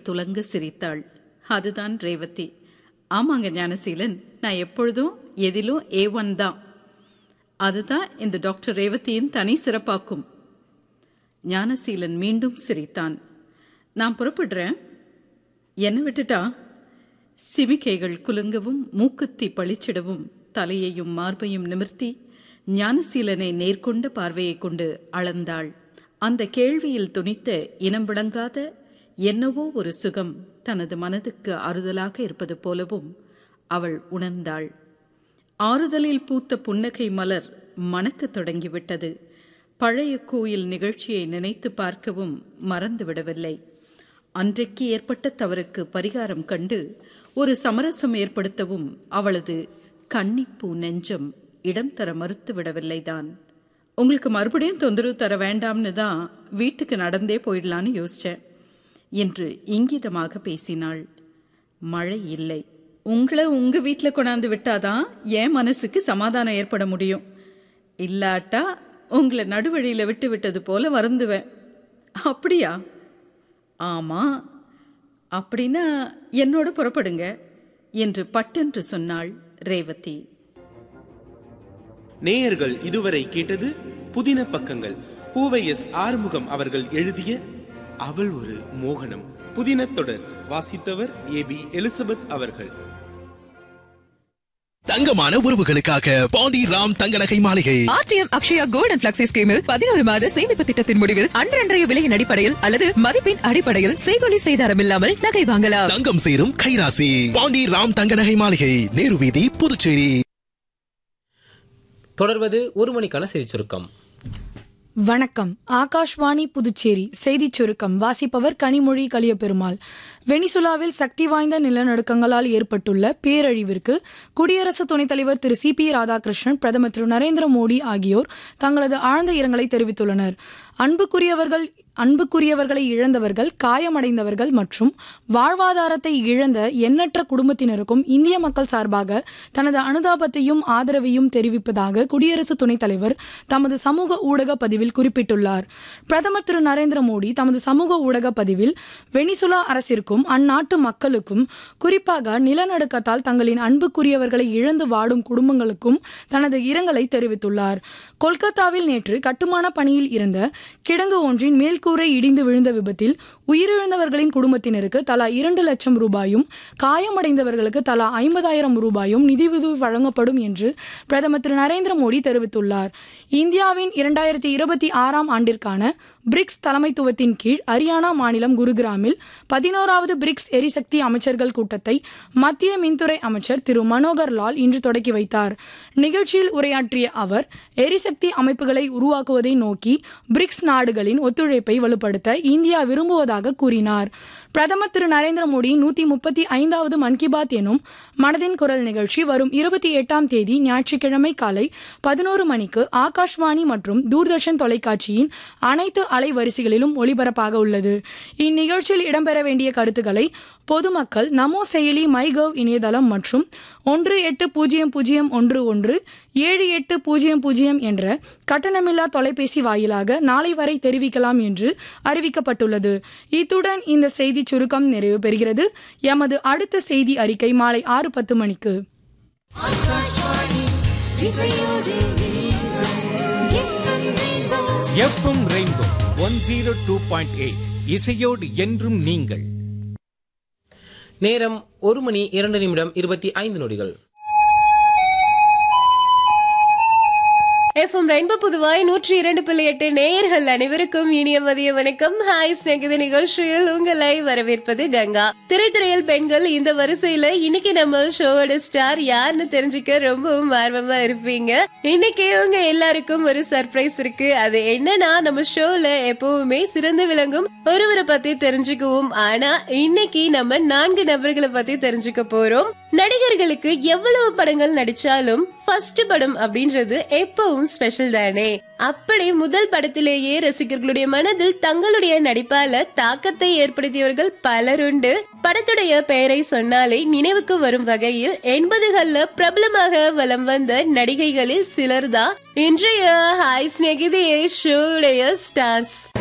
துலங்க சிரித்தாள் அதுதான் ரேவதி ஆமாங்க ஞானசீலன் நான் எப்பொழுதும் எதிலும் ஏ ஒன் தான் அதுதான் இந்த டாக்டர் ரேவதியின் தனி சிறப்பாக்கும் ஞானசீலன் மீண்டும் சிரித்தான் நான் புறப்படுறேன் என்ன விட்டுட்டா சிமிக்கைகள் குலுங்கவும் மூக்குத்தி பளிச்சிடவும் தலையையும் மார்பையும் நிமிர்த்தி ஞானசீலனை நேர்கொண்ட பார்வையைக் கொண்டு அளந்தாள் அந்த கேள்வியில் துணித்த இனம் விளங்காத என்னவோ ஒரு சுகம் தனது மனதுக்கு ஆறுதலாக இருப்பது போலவும் அவள் உணர்ந்தாள் ஆறுதலில் பூத்த புன்னகை மலர் மணக்கத் தொடங்கிவிட்டது பழைய கோயில் நிகழ்ச்சியை நினைத்து பார்க்கவும் மறந்துவிடவில்லை அன்றைக்கு ஏற்பட்ட தவறுக்கு பரிகாரம் கண்டு ஒரு சமரசம் ஏற்படுத்தவும் அவளது கன்னிப்பூ நெஞ்சம் இடம் தர மறுத்து விடவில்லைதான் உங்களுக்கு மறுபடியும் தொந்தரவு தர வேண்டாம்னு தான் வீட்டுக்கு நடந்தே போயிடலான்னு யோசிச்சேன் என்று இங்கிதமாக பேசினாள் மழை இல்லை உங்களை உங்க வீட்டில் கொண்டாந்து விட்டாதான் என் மனசுக்கு சமாதானம் ஏற்பட முடியும் இல்லாட்டா உங்களை நடுவழியில் விட்டு விட்டது போல வருந்துவேன் அப்படியா ஆமா அப்படின்னா என்னோட புறப்படுங்க என்று பட்டென்று சொன்னாள் ரேவதி நேயர்கள் இதுவரை கேட்டது புதின பக்கங்கள் பூவை எஸ் ஆறுமுகம் அவர்கள் எழுதிய அவள் ஒரு மோகனம் புதின தொடர் வாசித்தவர் ஏ பி எலிசபெத் அவர்கள் தங்கமான உறவுகளுக்காக பாண்டி ராம் தங்க நகை மாளிகை RTM Akshaya gold and flexi ஸ்கீமில் பதினோரு மாத சேமிப்பு திட்டத்தின் முடிவில் அன்றன்றைய விலையின் அடிப்படையில் அல்லது மதிப்பின் அடிப்படையில் செய்கொலி செய்தாரம் இல்லாமல் நகை வாங்கலாம் தங்கம் சேரும் கைராசி பாண்டி ராம் தங்க நகை மாளிகை நேரு வீதி புதுச்சேரி தொடர்வது ஒரு மணிக்கான செய்திச் சுருக்கம் வணக்கம் ஆகாஷ்வாணி புதுச்சேரி செய்திச் சுருக்கம் வாசிப்பவர் கனிமொழி கலியபெருமாள் வெனிசுலாவில் சக்தி வாய்ந்த நிலநடுக்கங்களால் ஏற்பட்டுள்ள பேரழிவிற்கு குடியரசு துணைத் தலைவர் திரு சி பி ராதாகிருஷ்ணன் பிரதமர் திரு நரேந்திர மோடி ஆகியோர் தங்களது ஆழ்ந்த இரங்கலை தெரிவித்துள்ளனர் அன்புக்குரியவர்கள் அன்புக்குரியவர்களை இழந்தவர்கள் காயமடைந்தவர்கள் மற்றும் வாழ்வாதாரத்தை இழந்த எண்ணற்ற குடும்பத்தினருக்கும் இந்திய மக்கள் சார்பாக தனது அனுதாபத்தையும் ஆதரவையும் தெரிவிப்பதாக குடியரசு துணைத் தலைவர் தமது சமூக ஊடக பதிவில் குறிப்பிட்டுள்ளார் பிரதமர் திரு நரேந்திர மோடி தமது சமூக ஊடக பதிவில் வெனிசுலா அரசிற்கும் அந்நாட்டு மக்களுக்கும் குறிப்பாக நிலநடுக்கத்தால் தங்களின் அன்புக்குரியவர்களை இழந்து வாடும் குடும்பங்களுக்கும் தனது இரங்கலை தெரிவித்துள்ளார் கொல்கத்தாவில் நேற்று கட்டுமான பணியில் இருந்த கிடங்கு ஒன்றின் மேல்கூரை இடிந்து விழுந்த விபத்தில் உயிரிழந்தவர்களின் குடும்பத்தினருக்கு தலா இரண்டு லட்சம் ரூபாயும் காயமடைந்தவர்களுக்கு தலா ஐம்பதாயிரம் ரூபாயும் நிதியுதவி வழங்கப்படும் என்று பிரதமர் திரு நரேந்திர மோடி தெரிவித்துள்ளார் இந்தியாவின் இரண்டாயிரத்தி இருபத்தி ஆறாம் ஆண்டிற்கான பிரிக்ஸ் தலைமைத்துவத்தின் கீழ் ஹரியானா மாநிலம் குருகிராமில் பதினோராவது பிரிக்ஸ் எரிசக்தி அமைச்சர்கள் கூட்டத்தை மத்திய மின்துறை அமைச்சர் திரு மனோகர் லால் இன்று தொடக்கி வைத்தார் நிகழ்ச்சியில் உரையாற்றிய அவர் எரிசக்தி அமைப்புகளை உருவாக்குவதை நோக்கி பிரிக்ஸ் நாடுகளின் ஒத்துழைப்பை வலுப்படுத்த இந்தியா விரும்புவதாக கூறினார் பிரதமர் திரு நரேந்திர மோடி நூத்தி முப்பத்தி ஐந்தாவது மன் கி பாத் எனும் மனதின் குரல் நிகழ்ச்சி வரும் இருபத்தி எட்டாம் தேதி ஞாயிற்றுக்கிழமை காலை பதினோரு மணிக்கு ஆகாஷ்வாணி மற்றும் தூர்தர்ஷன் தொலைக்காட்சியின் அனைத்து அலைவரிசைகளிலும் ஒளிபரப்பாக உள்ளது இந்நிகழ்ச்சியில் இடம்பெற வேண்டிய கருத்துக்களை பொதுமக்கள் நமோ செயலி மைகவ் இணையதளம் மற்றும் ஒன்று எட்டு பூஜ்ஜியம் பூஜ்ஜியம் ஒன்று ஒன்று ஏழு எட்டு பூஜ்ஜியம் பூஜ்ஜியம் என்ற கட்டணமில்லா தொலைபேசி வாயிலாக நாளை வரை தெரிவிக்கலாம் என்று அறிவிக்கப்பட்டுள்ளது இத்துடன் இந்த செய்தி சுருக்கம் நிறைவு பெறுகிறது எமது அடுத்த செய்தி அறிக்கை மாலை ஆறு பத்து மணிக்கு FM rainbow one zero two point eight இசையோடு என்றும் நீங்கள் நேரம் ஒரு மணி இரண்டு நிமிடம் இருபத்தி ஐந்து நொடிகள் எஃப்எம் ரெயின்போ புதுவாய் நூற்றி இரண்டு புள்ளி எட்டு நேயர்கள் அனைவருக்கும் இனிய மதிய வணக்கம் ஹாய் ஸ்நேகித நிகழ்ச்சியில் உங்களை வரவேற்பது கங்கா திரைத்துறையில் பெண்கள் இந்த வரிசையில இன்னைக்கு நம்ம ஷோவோட ஸ்டார் யாருன்னு தெரிஞ்சுக்க ரொம்பவும் ஆர்வமா இருப்பீங்க இன்னைக்கு உங்க எல்லாருக்கும் ஒரு சர்ப்ரைஸ் இருக்கு அது என்னன்னா நம்ம ஷோல எப்பவுமே சிறந்து விளங்கும் ஒருவரை பத்தி தெரிஞ்சுக்குவோம் ஆனா இன்னைக்கு நம்ம நான்கு நபர்களை பத்தி தெரிஞ்சுக்க போறோம் நடிகர்களுக்கு எவ்வளவு படங்கள் நடிச்சாலும் ஃபர்ஸ்ட் படம் அப்படின்றது எப்பவும் ஸ்பெஷல் தானே அப்படி முதல் படத்திலேயே ரசிகர்களுடைய மனதில் தங்களுடைய நடிப்பால தாக்கத்தை ஏற்படுத்தியவர்கள் பலருண்டு படத்துடைய பெயரை சொன்னாலே நினைவுக்கு வரும் வகையில் எண்பதுகள்ல பிரபலமாக வலம் வந்த நடிகைகளில் சிலர்தான் இன்றைய ஹாய் ஸ்நேகிதியே ஷோடைய ஸ்டார்ஸ்